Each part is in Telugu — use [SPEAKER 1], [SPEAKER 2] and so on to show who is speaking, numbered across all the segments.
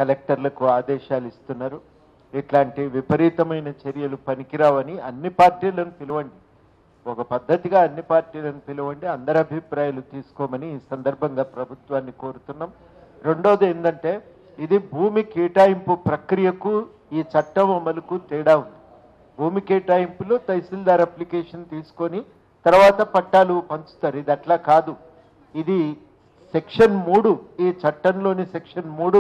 [SPEAKER 1] కలెక్టర్లకు ఆదేశాలు ఇస్తున్నారు ఇట్లాంటి విపరీతమైన చర్యలు పనికిరావని అన్ని పార్టీలను పిలవండి ఒక పద్ధతిగా అన్ని పార్టీలను పిలవండి అందరి అభిప్రాయాలు తీసుకోమని ఈ సందర్భంగా ప్రభుత్వాన్ని కోరుతున్నాం రెండోది ఏంటంటే ఇది భూమి కేటాయింపు ప్రక్రియకు ఈ చట్టం అమలుకు తేడా ఉంది భూమి కేటాయింపులో తహసీల్దార్ అప్లికేషన్ తీసుకొని తర్వాత పట్టాలు పంచుతారు ఇది అట్లా కాదు ఇది సెక్షన్ మూడు ఈ చట్టంలోని సెక్షన్ మూడు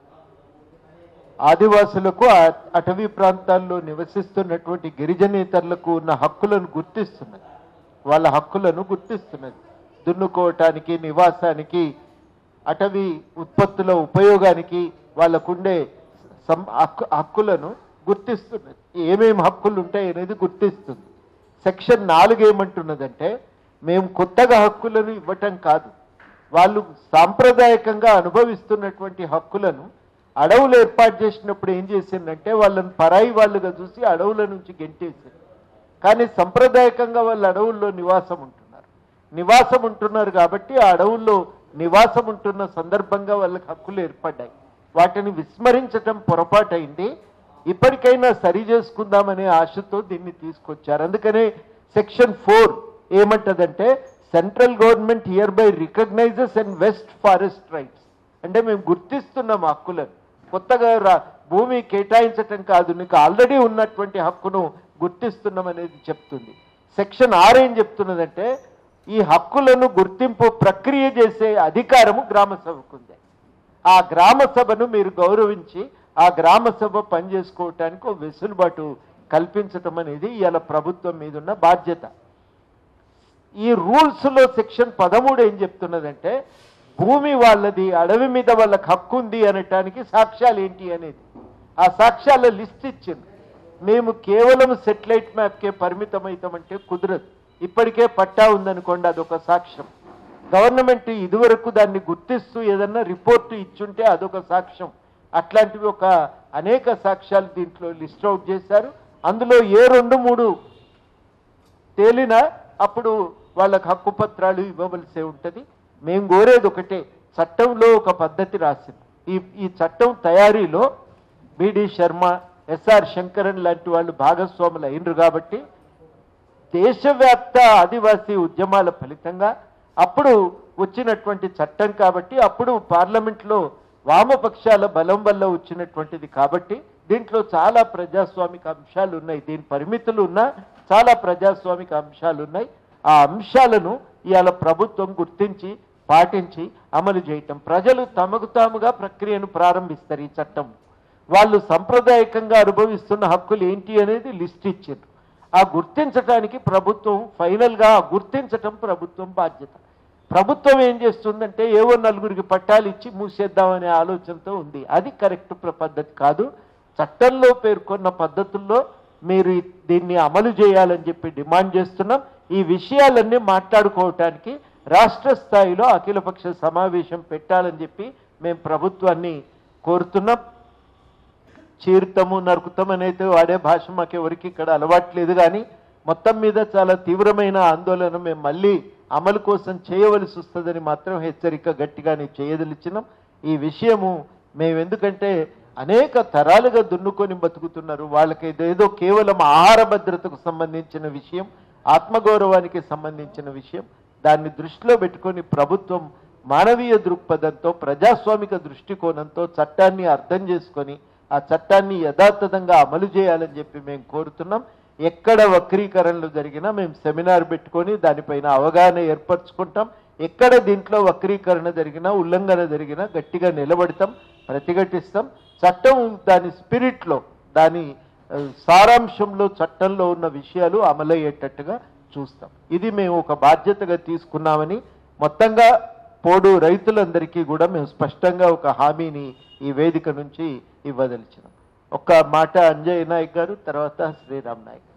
[SPEAKER 1] ఆదివాసులకు ఆ- అటవీ ప్రాంతాల్లో నివసిస్తున్నటువంటి గిరిజనేతరులకు ఉన్న హక్కులను గుర్తిస్తున్నది వాళ్ళ హక్కులను గుర్తిస్తున్నది దున్నుకోవటానికి నివాసానికి అటవీ ఉత్పత్తుల ఉపయోగానికి వాళ్ళకుండే సం- హక్కు హక్కులను గుర్తిస్తున్నది ఏమేమి హక్కులు ఉంటాయి అనేది గుర్తిస్తుంది సెక్షన్ నాలుగు ఏమంటున్నదంటే మేము కొత్తగా హక్కులను ఇవ్వటం కాదు వాళ్ళు సాంప్రదాయకంగా అనుభవిస్తున్నటువంటి హక్కులను అడవులు ఏర్పాటు చేసినప్పుడు ఏం చేసిందంటే వాళ్ళని పరాయి వాళ్ళుగా చూసి అడవుల నుంచి గెంటేసింది కానీ సంప్రదాయకంగా వాళ్ళు అడవుల్లో నివాసం ఉంటున్నారు నివాసం ఉంటున్నారు కాబట్టి ఆ అడవుల్లో నివాసం ఉంటున్న సందర్భంగా వాళ్ళకి హక్కులు ఏర్పడ్డాయి వాటిని విస్మరించటం పొరపాటైంది ఇప్పటికైనా సరి చేసుకుందామనే ఆశతో దీన్ని తీసుకొచ్చారు అందుకనే సెక్షన్ ఫోర్ ఏమంటదంటే central government here by recognizes and vest forest rights అంటే మేము గుర్తిస్తున్నాం హక్కులను కొత్తగా రా భూమి కేటాయించటం కాదు నీకు ఆల్రెడీ ఉన్నటువంటి హక్కును గుర్తిస్తున్నాం అనేది చెప్తుంది సెక్షన్ ఆరు ఏం చెప్తున్నదంటే ఈ హక్కులను గుర్తింపు ప్రక్రియ చేసే అధికారము గ్రామ సభకు ఉంది ఆ గ్రామ సభను మీరు గౌరవించి ఆ గ్రామ సభ పనిచేసుకోవటానికి ఒక వెసులుబాటు కల్పించటం అనేది ఇవాళ ప్రభుత్వం మీద ఉన్న బాధ్యత ఈ రూల్స్ లో సెక్షన్ పదమూడు ఏం చెప్తున్నదంటే భూమి వాళ్ళది అడవి మీద వాళ్ళకి హక్కు ఉంది అనటానికి సాక్ష్యాలు ఏంటి అనేది ఆ సాక్ష్యాల లిస్ట్ ఇచ్చింది మేము కేవలం సెటిలైట్ మ్యాప్కే పరిమితం అవుతామంటే కుదరదు ఇప్పటికే పట్టా ఉందనుకోండి అదొక సాక్ష్యం గవర్నమెంట్ ఇదివరకు దాన్ని గుర్తిస్తూ ఏదన్నా రిపోర్టు ఇచ్చుంటే అదొక సాక్ష్యం అట్లాంటివి ఒక అనేక సాక్ష్యాలు దీంట్లో లిస్ట్ అవుట్ చేశారు అందులో ఏ రెండు మూడు తేలినా అప్పుడు వాళ్ళకి హక్కు పత్రాలు ఇవ్వవలసి ఉంటుంది మేము కోరేది ఒకటే చట్టంలో ఒక పద్ధతి రాసింది ఈ ఈ చట్టం తయారీలో బిడి శర్మ ఎస్ఆర్ శంకరన్ లాంటి వాళ్ళు భాగస్వాములు అయినరు కాబట్టి దేశవ్యాప్త ఆదివాసీ ఉద్యమాల ఫలితంగా అప్పుడు వచ్చినటువంటి చట్టం కాబట్టి అప్పుడు పార్లమెంట్లో వామపక్షాల బలం వల్ల వచ్చినటువంటిది కాబట్టి దీంట్లో చాలా ప్రజాస్వామిక అంశాలు ఉన్నాయి దీని పరిమితులు ఉన్నా చాలా ప్రజాస్వామిక అంశాలు ఉన్నాయి ఆ అంశాలను ఇవాళ ప్రభుత్వం గుర్తించి పాటించి అమలు చేయటం ప్రజలు తమకు తాముగా ప్రక్రియను ప్రారంభిస్తారు ఈ చట్టం వాళ్ళు సంప్రదాయకంగా అనుభవిస్తున్న హక్కులు ఏంటి అనేది లిస్ట్ ఇచ్చారు ఆ గుర్తించటానికి ప్రభుత్వం ఫైనల్గా ఆ గుర్తించటం ప్రభుత్వం బాధ్యత ప్రభుత్వం ఏం చేస్తుందంటే ఏవో నలుగురికి పట్టాలు ఇచ్చి మూసేద్దామనే ఆలోచనతో ఉంది అది కరెక్ట్ ప్ర- పద్ధతి కాదు చట్టంలో పేర్కొన్న పద్ధతుల్లో మీరు ఈ- దీన్ని అమలు చేయాలని చెప్పి డిమాండ్ చేస్తున్నాం ఈ విషయాలన్నీ మాట్లాడుకోవటానికి రాష్ట్ర స్థాయిలో అఖిలపక్ష సమావేశం పెట్టాలని చెప్పి మేము ప్రభుత్వాన్ని కోరుతున్నాం చీరుతాము నరుకుతాము అనేది వాడే భాష మాకు ఎవరికి ఇక్కడ అలవాట్లేదు కానీ మొత్తం మీద చాలా తీవ్రమైన ఆందోళన మేము మళ్ళీ అమలు కోసం చేయవలసి వస్తుందని మాత్రం హెచ్చరిక గట్టిగానే చేయదలిచినాం ఈ విషయము మేము ఎందుకంటే అనేక తరాలుగా దున్నుకొని బతుకుతున్నారు వాళ్ళకి ఇదేదో కేవలం ఆహార భద్రతకు సంబంధించిన విషయం ఆత్మగౌరవానికి సంబంధించిన విషయం దాన్ని దృష్టిలో పెట్టుకొని ప్రభుత్వం మానవీయ దృక్పథంతో ప్రజాస్వామిక దృష్టికోణంతో చట్టాన్ని అర్థం చేసుకొని ఆ చట్టాన్ని యథాతథంగా అమలు చేయాలని చెప్పి మేము కోరుతున్నాం ఎక్కడ వక్రీకరణలు జరిగినా మేము సెమినార్ పెట్టుకొని దానిపైన అవగాహన ఏర్పరచుకుంటాం ఎక్కడ దీంట్లో వక్రీకరణ జరిగినా ఉల్లంఘన జరిగినా గట్టిగా నిలబడతాం ప్రతిఘటిస్తాం చట్టం దాని స్పిరిట్లో దాని ఆ, సారాంశంలో చట్టంలో ఉన్న విషయాలు అమలయ్యేటట్టుగా చూస్తాం ఇది మేము ఒక బాధ్యతగా తీసుకున్నామని మొత్తంగా పోడు రైతులందరికీ కూడా మేము స్పష్టంగా ఒక హామీని ఈ వేదిక నుంచి ఇవ్వదలిచినాం ఒక్క మాట అంజయ్ నాయక్ గారు తర్వాత శ్రీరామ్ నాయక్